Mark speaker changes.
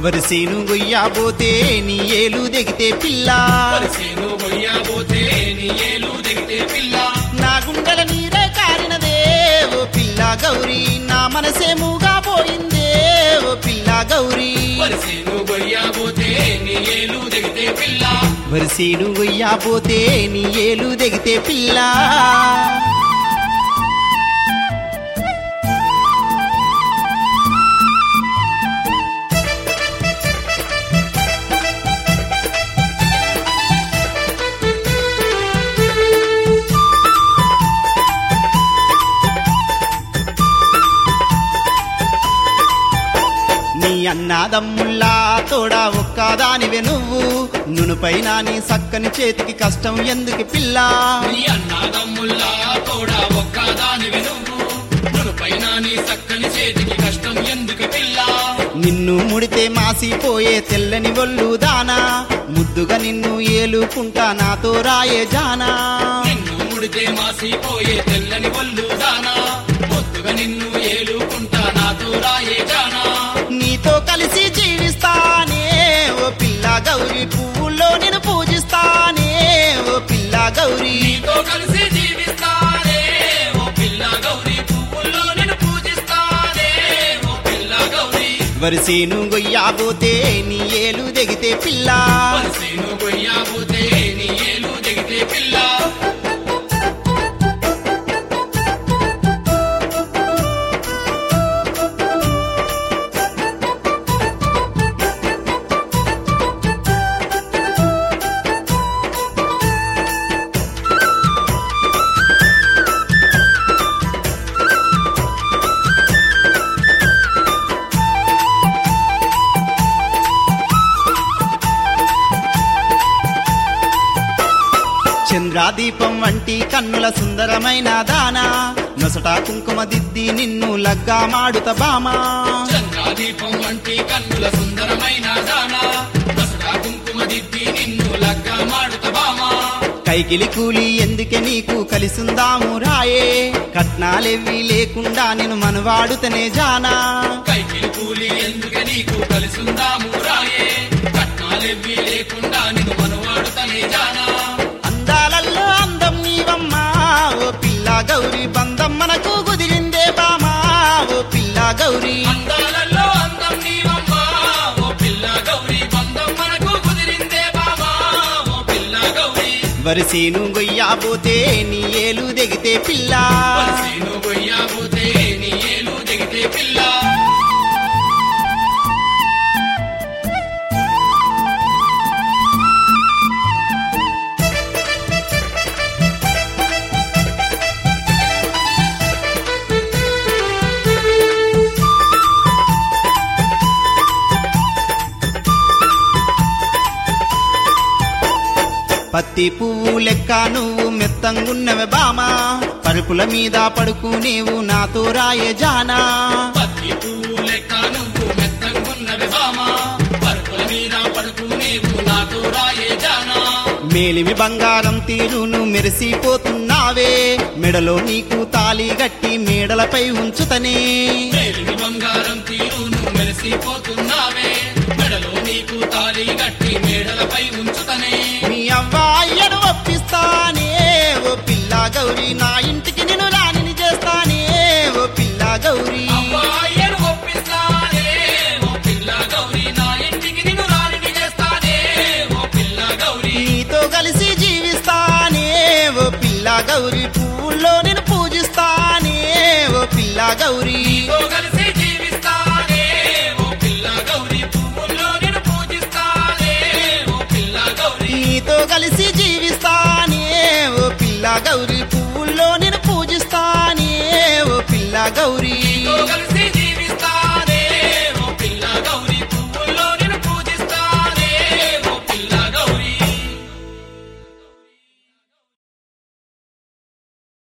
Speaker 1: వరిసేను గొయ్యాబోతే నీ ఏలు దిగితే పిల్ల
Speaker 2: పరిసేను గొయ్యబోతే నీ ఏలు దిగితే పిల్ల
Speaker 1: నా గుండెల నీరే కారినదే ఓ పిల్ల గౌరీ నా మనసేముగా పోయిందే ఓ పిల్ల గౌరీ
Speaker 2: పరిసేను గొయ్యబోతే నీ ఏలు దిగితే పిల్ల
Speaker 1: వరిసేను గొయ్యాబోతే నీ ఏలు దిగితే పిల్ల నీ అన్నాదమ్ముల్లా తోడా ఒక్కదానివే నువ్వు నునుపైన నీ సక్కని చేతికి కష్టం ఎందుకు పిల్ల
Speaker 2: నీ అన్నాదమ్ముల్లా కూడా ఒక్కదానివి నువ్వు నునుపైన నీ చక్కని చేతికి కష్టం ఎందుకు పిల్ల
Speaker 1: నిన్ను ముడితే మాసిపోయే తెల్లని ఒళ్ళు దానా ముద్దుగా నిన్ను ఏలుకుంటా నాతో రాయే జానా
Speaker 2: నిన్ను ముడితే మాసిపోయే తెల్లని ఒళ్ళు దానా ముద్దుగా నిన్ను ఏలుకుంటా నాతో రాయే జానా
Speaker 1: నీతో కలిసి జీవిస్తానే ఓ పిల్ల గౌరీ పువ్వుల్లో నేను పూజిస్తానే ఓ పిల్ల గౌరీ
Speaker 2: నీతో కలిసి జీవిస్తానే ఓ పిల్ల గౌరీ పువ్వుల్లో నేను పూజిస్తానే ఓ పిల్ల గౌరీ
Speaker 1: వరిసేను గొయ్యాబోతే నీ ఏలు దిగితే పిల్ల
Speaker 2: పరిసేను గొయ్యబోతే నీ ఏలు దిగితే పిల్ల
Speaker 1: చంద్రాదీపం వంటి కన్నుల సుందరమైన దానా నొసట కుంకుమ దిద్ది నిన్ను లగ్గా మాడుత బామా
Speaker 2: చంద్రాదీపం వంటి కన్నుల సుందరమైన దానా దసరా కుంకుమ దిద్ది నిన్ను లగ్గ మాడుత బామా
Speaker 1: కైకిలి కూలి ఎందుకే నీకు కలిసుందాము రాయే కట్నాలెవ్వి లేకుండా నేను మనవాడుతనే జానా
Speaker 2: కైకిలి కూలి ఎందుకు నీకు కలిసుందాము రాయే కట్నాలెవ్వి లేకుండా నిన్ను మనవాడుతనే జానా
Speaker 1: అందాలల్లో అందం నీవమ్మా ఓ పిల్ల గౌరీ బంధం మనకు కుదిరిందే బామా ఓ పిల్ల గౌరీ
Speaker 2: అందాలలో అందం నీవమ్మా ఓ పిల్ల గౌరీ బంధం మనకు కుదిరిందే బాబా ఓ పిల్ల గౌరీ
Speaker 1: వరిసేను గొయ్యాబోతే నీ ఏలు దిగితే పిల్ల
Speaker 2: పరిసేను గొయ్యబోతే నీ ఏలు దిగితే పిల్ల
Speaker 1: పత్తి పువ్వు లెక్క నువ్వు మెత్తంగున్నవే బామా పరుపుల మీద పడుకు నీవు నాతో రాయే జానా
Speaker 2: పత్తి పువ్వు లెక్క నువ్వు మెత్తంగున్నవి బామా పరుపుల మీద పడుకు నీవు నాతో రాయే జానా
Speaker 1: మేలిమి బంగారం తీరును మెరిసిపోతున్నావే మెడలో నీకు తాలి గట్టి మేడలపై ఉంచుతనే
Speaker 2: మేలిమి బంగారం తీరును మెరిసిపోతున్నావే మెడలో నీకు తాళి గట్టి మేడలపై ఉంచుతనే
Speaker 1: మీ అవ్వాయ్యను ఒప్పిస్తానే ఓ పిల్ల గౌరీ నా ఇంటికి నేను రాణిని చేస్తానే ఓ పిల్ల గౌరీ
Speaker 2: అబ్బాయిను ఒప్పిస్తానే ఓ పిల్ల గౌరీ నా ఇంటికి నిన్ను రాణిని చేస్తానే ఓ పిల్ల గౌరీ
Speaker 1: నీతో కలిసి జీవిస్తానే ఓ పిల్ల గౌరీ పువ్వుల్లో నేను పూజిస్తానే ఓ పిల్ల గౌరీ
Speaker 2: నీతో కలిసి జీవిస్తానే ఓ పిల్ల గౌరీ పువ్వుల్లో నేను పూజిస్తానే ఓ పిల్ల గౌరీ
Speaker 1: నీతో కలిసి జీవిస్తానే ఓ పిల్ల గౌరీ పువ్వుల్లో నేను పూజిస్తానే ఓ పిల్ల గౌరీ